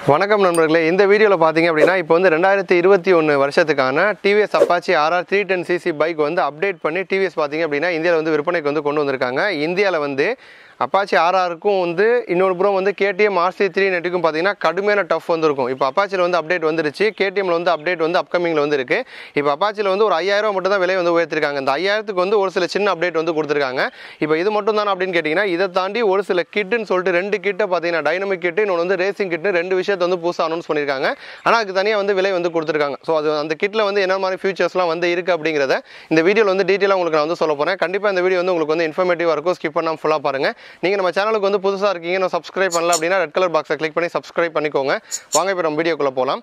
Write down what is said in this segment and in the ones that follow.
வணக்கம் நண்பர்களே இந்த வீடியோவில் பார்த்தீங்க அப்படின்னா இப்போ வந்து ரெண்டாயிரத்தி இருபத்தி ஒன்று வருஷத்துக்கான TVS Apache RR three ten CC bike வந்து அப்டேட் பண்ணி டிவிஎஸ் பார்த்தீங்க அப்படின்னா இந்தியாவில் வந்து விற்பனைக்கு வந்து கொண்டு வந்திருக்காங்க இந்தியாவில் வந்து அப்பாச்சி ஆர்ஆருக்கும் வந்து இன்னொரு புறம் வந்து கேடிஎம் ஆர்சி த்ரீ நெட்டுக்கும் பார்த்தீங்கன்னா கடுமையான டஃப் வந்துருக்கும் இப்போ அப்பாச்சியில் வந்து அப்டேட் வந்துருச்சு கேடிஎம்ல வந்து அப்டேட் வந்து அப்கமிங்கில் வந்து இருக்கு இப்போ அப்பாச்சியில் வந்து ஒரு ஐயாயிரம் மட்டும் தான் விலை வந்து உயர்த்திருக்காங்க இந்த ஐயாயிரத்துக்கு வந்து ஒரு சில சின்ன அப்டேட் வந்து கொடுத்துருக்காங்க இப்போ இது மட்டும் தானே அப்படின்னு கேட்டிங்கன்னா இதை தாண்டி ஒரு சில கிட்டுன்னு சொல்லிட்டு ரெண்டு கிட்ட பார்த்தீங்கன்னா டைனமிக் கிட்டு இன்னொன்று வந்து ரேசிங் கிட்டு ரெண்டு விஷயத்தை வந்து புதுசாக அனௌன்ஸ் பண்ணியிருக்காங்க ஆனால் அதுக்கு தனியாக வந்து விலை வந்து கொடுத்துருக்காங்க ஸோ அது அந்த கிட்டில் வந்து என்ன மாதிரி ஃபியூச்சர்ஸ்லாம் வந்து இருக்குது அப்படிங்கிறத இந்த வீடியோவில் வந்து டீட்டெயிலாக உங்களுக்கு நான் வந்து சொல்ல போகிறேன் கண்டிப்பாக இந்த வீடியோ வந்து உங்களுக்கு வந்து இன்ஃபர்மேட்டிவாக இருக்கும் ஸ்கிப் பண்ணாமல் ஃபுல்லாக பாருங்கள் நீங்கள் நம்ம சேனலுக்கு வந்து புதுசாக இருக்கீங்க நான் சப்ஸ்கிரைப் பண்ணல அப்படின்னா ரெட் கலர் பாக்ஸை கிளிக் பண்ணி சப்ஸ்கிரைப் பண்ணிக்கோங்க வாங்க இப்போ நம்ம வீடியோக்குள்ளே போகலாம்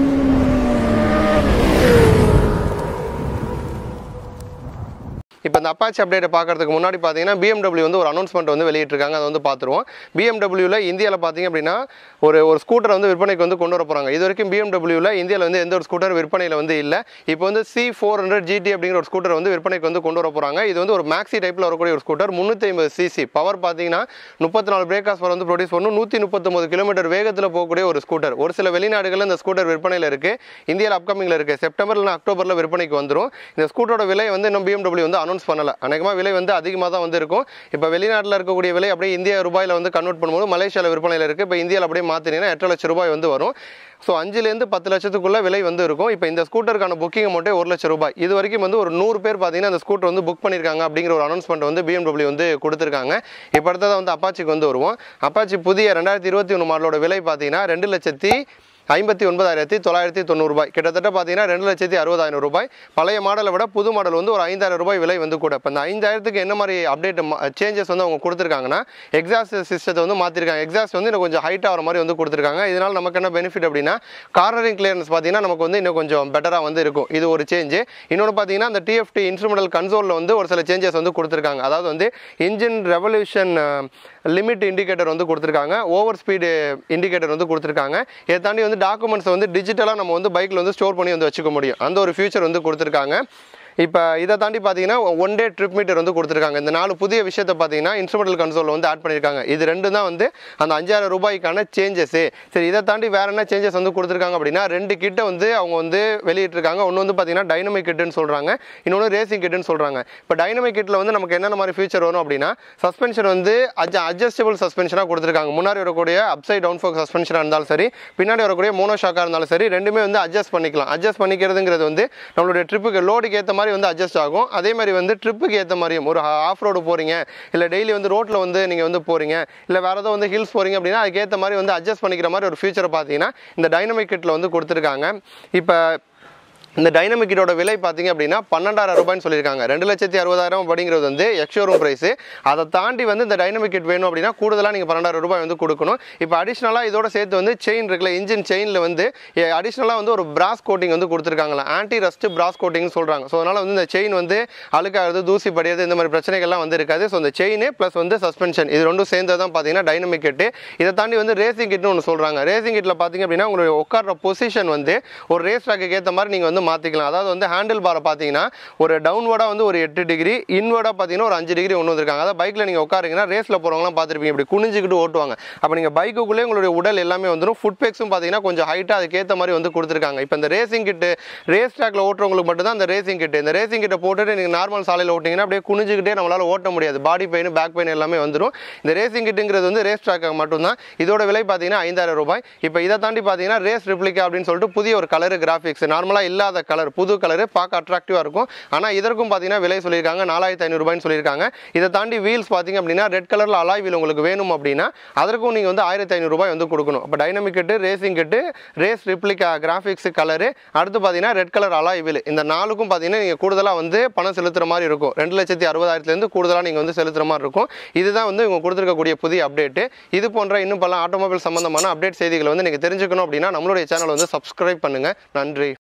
இப்போ இந்த அப்பாச்சி அப்டேட்டை பார்க்கறதுக்கு முன்னாடி பார்த்தீங்கன்னா BMW வந்து ஒரு அனௌன்ஸ்மெண்ட் வந்து வெளியிட்டிருக்காங்க அதை வந்து பார்த்துருவோம் பிஎம்டபிள்யூவில் இந்தியாவில் பார்த்தீங்க அப்படின்னா ஒரு ஒரு ஸ்கூட்டர் வந்து விற்பனைக்கு வந்து கொண்டு வர போகிறாங்க இது வரைக்கும் பிஎம்டபிள்யூவில் இந்தியாவில் வந்து எந்த ஒரு ஸ்கூட்டர் விற்பனையில் வந்து இல்லை இப்போ வந்து சி ஃபோர் ஹண்ட்ரட் ஜிடி அப்படிங்கிற ஒரு ஸ்கூட்டர் வந்து விற்பனைக்கு வந்து கொண்டு வர போகிறாங்க இது வந்து ஒரு மேக்ஸி டைப்பில் வரக்கூடிய ஒரு ஸ்கூட்டர் முந்நூற்றி ஐம்பது சிசி பவர் பார்த்தீங்கன்னா முப்பத்தி நாலு பிரேக்காஸ் வந்து ப்ரொடியூஸ் பண்ணும் நூற்றி முப்பத்தொம்பது கிலோமீட்டர் வேகத்தில் போகக்கூடிய ஒரு ஸ்கூட்டர் ஒரு சில வெளிநாடுகளில் இந்த ஸ்கூட்டர் விற்பனையில் இருக்குது இந்தியாவில் அப்கமிங்கில் இருக்குது செப்டம்பர் இல்லைனா அக்டோபரில் விற்பனைக்கு வந்துடும் இந்த ஸ்கூட்டரோட விலை வந்து இன்னும் BMW வந்து அனௌன்ஸ் பண்ணல அநேகமாக விலை வந்து அதிகமாக தான் வந்து இருக்கும் இப்போ வெளிநாட்டில் இருக்கக்கூடிய விலை அப்படியே இந்திய ரூபாயில் வந்து கன்வெர்ட் பண்ணும்போது மலேசியாவில் விற்பனையில் இருக்குது இப்போ இந்தியாவில் அப்படியே மாற்றினீங்கன்னா எட்டு லட்சம் ரூபாய் வந்து வரும் ஸோ அஞ்சுலேருந்து பத்து லட்சத்துக்குள்ள விலை வந்து இருக்கும் இப்போ இந்த ஸ்கூட்டருக்கான புக்கிங் அமௌண்ட்டே ஒரு லட்சம் ரூபாய் இது வரைக்கும் வந்து ஒரு நூறு பேர் பார்த்தீங்கன்னா அந்த ஸ்கூட்டர் வந்து புக் பண்ணியிருக்காங்க அப்படிங்கிற ஒரு அனௌன்ஸ்மெண்ட் வந்து BMW வந்து கொடுத்துருக்காங்க இப்போ அடுத்ததாக வந்து அப்பாச்சிக்கு வந்து வருவோம் அப்பாச்சி புதிய ரெண்டாயிரத்தி இருபத்தி ஒன்று மாடலோட விலை பார்த்தீங்கன்னா ரெண்டு லட்சத்தி ஐம்பத்தி ஒன்பதாயிரத்தி தொள்ளாயிரத்தி தொண்ணூறு ரூபாய் கிட்டத்தட்ட பார்த்தீங்கன்னா ரெண்டு லட்சத்தி அறுபதாயிரம் ரூபாய் பழைய மாடலை விட புது மாடல் வந்து ஒரு ஐந்தாயிரம் ரூபாய் விலை வந்து கூட இப்போ இந்த ஐந்தாயிரத்துக்கு என்ன மாதிரி அப்டேட் சேஞ்சஸ் வந்து அவங்க கொடுத்துருக்காங்கன்னா எக்ஸாஸ்ட் சிஸ்டத்தை வந்து மாற்றிருக்காங்க எக்ஸாஸ்ட் வந்து இன்னும் கொஞ்சம் ஹைட் ஆகிற மாதிரி வந்து கொடுத்துருக்காங்க இதனால் நமக்கு என்ன பெனிஃபிட் அப்படின்னா கார்னரிங் கிளியரன்ஸ் பார்த்தீங்கன்னா நமக்கு வந்து இன்னும் கொஞ்சம் பெட்டராக வந்து இருக்கும் இது ஒரு சேஞ்சு இன்னொன்று பார்த்தீங்கன்னா அந்த டிஎஃப்டி இன்ஸ்ட்ருமெண்டல் கன்சோலில் வந்து ஒரு சில சேஞ்சஸ் வந்து கொடுத்துருக்காங்க அதாவது வந்து இன்ஜின் ரெவல்யூஷன் லிமிட் இண்டிகேட்டர் வந்து கொடுத்துருக்காங்க ஓவர் ஸ்பீடு இண்டிகேட்டர் வந்து கொடுத்துருக்காங்க இதை தாண்டி வந்து டாக்குமெண்ட்ஸை வந்து டிஜிட்டலாக நம்ம வந்து பைக்கில் வந்து ஸ்டோர் பண்ணி வந்து வச்சுக்க முடியும் அந்த ஒரு ஃபியூச்சர் வந்து கொடுத்துருக்காங்க இப்போ இதை தாண்டி பார்த்தீங்கன்னா ஒன் டே ட்ரிப் மீட்டர் வந்து கொடுத்துருக்காங்க இந்த நாலு புதிய விஷயத்தை பார்த்தீங்கன்னா இன்ஸ்ட்ருமெண்டல் கன்சோல் வந்து ஆட் பண்ணியிருக்காங்க இது ரெண்டு தான் வந்து அந்த அஞ்சாயிரம் ரூபாய்க்கான சேஞ்சஸு சரி இதை தாண்டி வேற என்ன சேஞ்சஸ் வந்து கொடுத்துருக்காங்க அப்படின்னா ரெண்டு கிட்ட வந்து அவங்க வந்து வெளியிட்டிருக்காங்க ஒன்று வந்து பார்த்தீங்கன்னா டைனமிக் கிட்டுன்னு சொல்கிறாங்க இன்னொன்று ரேசிங் கிட்டுன்னு சொல்கிறாங்க இப்போ டைனமிக் கிட்டில் வந்து நமக்கு என்னென்ன மாதிரி ஃபீச்சர் வரும் அப்படின்னா சஸ்பென்ஷன் வந்து அட்ஜ அட்ஜஸ்டபிள் சஸ்பென்ஷனாக கொடுத்துருக்காங்க முன்னாடி வரக்கூடிய அப்சைட் டவுன் ஃபோக் சஸ்பென்ஷனாக இருந்தாலும் சரி பின்னாடி வரக்கூடிய மோனோ ஷாக்காக இருந்தாலும் சரி ரெண்டுமே வந்து அட்ஜஸ்ட் பண்ணிக்கலாம் அட்ஜஸ்ட் பண்ணிக்கிறதுங்கிறது வந்து நம்மளுடைய ட்ரிப்புக்கு லோடுக்கு ஏற்ற மாதிரி வந்து அட்ஜஸ்ட் ஆகும் அதே மாதிரி வந்து ட்ரிப்புக்கு ஏற்ற மாதிரியும் ஒரு ஆஃப் ரோடு போகிறீங்க இல்லை டெய்லி வந்து ரோட்டில் வந்து நீங்கள் வந்து போகிறீங்க இல்லை வேறு ஏதோ வந்து ஹில்ஸ் போகிறீங்க அப்படின்னா அதுக்கேற்ற மாதிரி வந்து அட்ஜஸ்ட் பண்ணிக்கிற மாதிரி ஒரு ஃபியூச்சரை பார்த்தீங்கன்னா இந்த டைனமிக் கிட்டில் வந்து கொடுத்துருக்காங்க இப்போ இந்த டைனமிக் கிட்டோட விலை பார்த்தீங்க அப்படின்னா பன்னெண்டாயிரம் ரூபாய்னு சொல்லியிருக்காங்க ரெண்டு லட்சத்தி அறுபதாயிரம் அப்படிங்கிறது வந்து எக்ஷோரூம் ப்ரைஸ் அதை தாண்டி வந்து இந்த டைனமிக் கிட் வேணும் அப்படின்னா கூடுதலாக நீங்கள் பன்னெண்டாயிரம் ரூபாய் வந்து கொடுக்கணும் இப்போ அடிஷ்னலாக இதோட சேர்த்து வந்து செயின் இருக்குல்ல இன்ஜின் செயினில் வந்து அடிஷ்னலாக வந்து ஒரு பிராஸ் கோட்டிங் வந்து கொடுத்துருக்காங்களா ஆன்டி ரஸ்ட் பிராஸ் கோட்டிங்னு சொல்கிறாங்க ஸோ அதனால் வந்து இந்த செயின் வந்து அழுக்காகிறது தூசி படியாது இந்த மாதிரி பிரச்சனைகள்லாம் வந்து இருக்காது ஸோ இந்த செயின் ப்ளஸ் வந்து சஸ்பென்ஷன் இது ரெண்டும் சேர்ந்தது தான் பார்த்தீங்கன்னா டைனமிக் கிட்டு இதை தாண்டி வந்து ரேசிங் கிட்னு ஒன்று சொல்கிறாங்க ரேசிங் கிட்டில் பார்த்தீங்க அப்படின்னா உங்களுடைய உட்கார்ற பொசிஷன் வந்து ஒரு ரேஸ் ட்ராக்கு ஏற்ற மாதிரி நீங்கள் வந்து மாற்றிக்கலாம் அதாவது வந்து ஹேண்டில் பாரை பார்த்தீங்கன்னா ஒரு டவுன்வர்டாக வந்து ஒரு எட்டு டிகிரி இன்வர்டாக பார்த்தீங்கன்னா ஒரு அஞ்சு டிகிரி ஒன்று வந்திருக்காங்க அதாவது பைக்கில் நீங்கள் உட்காருங்கன்னா ரேஸில் போகிறவங்களாம் பார்த்துருப்பீங்க இப்படி குனிஞ்சிக்கிட்டு ஓட்டுவாங்க அப்போ நீங்கள் பைக்குள்ளே உங்களுடைய உடல் எல்லாமே வந்துடும் ஃபுட் பேக்ஸும் பார்த்தீங்கன்னா கொஞ்சம் ஹைட்டாக அதுக்கேற்ற மாதிரி வந்து கொடுத்துருக்காங்க இப்போ இந்த ரேசிங் கிட்டு ரேஸ் ட்ராக்ல ஓட்டுறவங்களுக்கு மட்டும் தான் இந்த ரேசிங் கிட்டு இந்த ரேசிங் கிட்ட போட்டுட்டு நீங்கள் நார்மல் சாலையில் ஓட்டிங்கன்னா அப்படியே குனிஞ்சிக்கிட்டே நம்மளால் ஓட்ட முடியாது பாடி பெயின் பேக் பெயின் எல்லாமே வந்துடும் இந்த ரேசிங் கிட்டுங்கிறது வந்து ரேஸ் ட்ராக்காக மட்டும்தான் இதோட விலை பார்த்தீங்கன்னா ஐந்தாயிரம் ரூபாய் இப்போ இதை தாண்டி பார்த்தீங்கன்னா ரேஸ் ரிப்ளிகா அப்படின்னு சொல்லிட்டு புதிய ஒரு கலர் கிராஃபிக்ஸ் நார்மலாக இல்லாத கலர் புது கலரு பார்க்க அட்ராக்டிவாக இருக்கும் ஆனால் இதற்கும் பார்த்தீங்கன்னா விலை சொல்லியிருக்காங்க நாலாயிரத்தி ஐநூறுபாய்னு சொல்லியிருக்காங்க இதை தாண்டி வீல்ஸ் பார்த்தீங்க அப்படின்னா ரெட் கலரில் அலாய் வீல் உங்களுக்கு வேணும் அப்படின்னா அதற்கும் நீங்கள் வந்து ஆயிரத்தி ஐநூறுபாய் வந்து கொடுக்கணும் அப்போ dynamic kit racing kit race replica graphics colour அடுத்து பார்த்தீங்கன்னா ரெட் கலர் அலாய் வீல் இந்த நாலுக்கும் பார்த்தீங்கன்னா நீங்கள் கூடுதலாக வந்து பணம் செலுத்துகிற மாதிரி இருக்கும் ரெண்டு லட்சத்தி அறுபதாயிரத்துலேருந்து கூடுதலாக நீங்கள் வந்து செலுத்துகிற மாதிரி இருக்கும் இதுதான் வந்து இவங்க கொடுத்துருக்கக்கூடிய புதிய அப்டேட்டு இது போன்ற இன்னும் பல ஆட்டோமொபைல் சம்பந்தமான அப்டேட் செய்திகளை வந்து நீங்கள் தெரிஞ்சுக்கணும் அப்படின்னா நம்மளுடைய சேனல் வந்து சப்ஸ்கிரைப் பண்ணுங்கள் நன்றி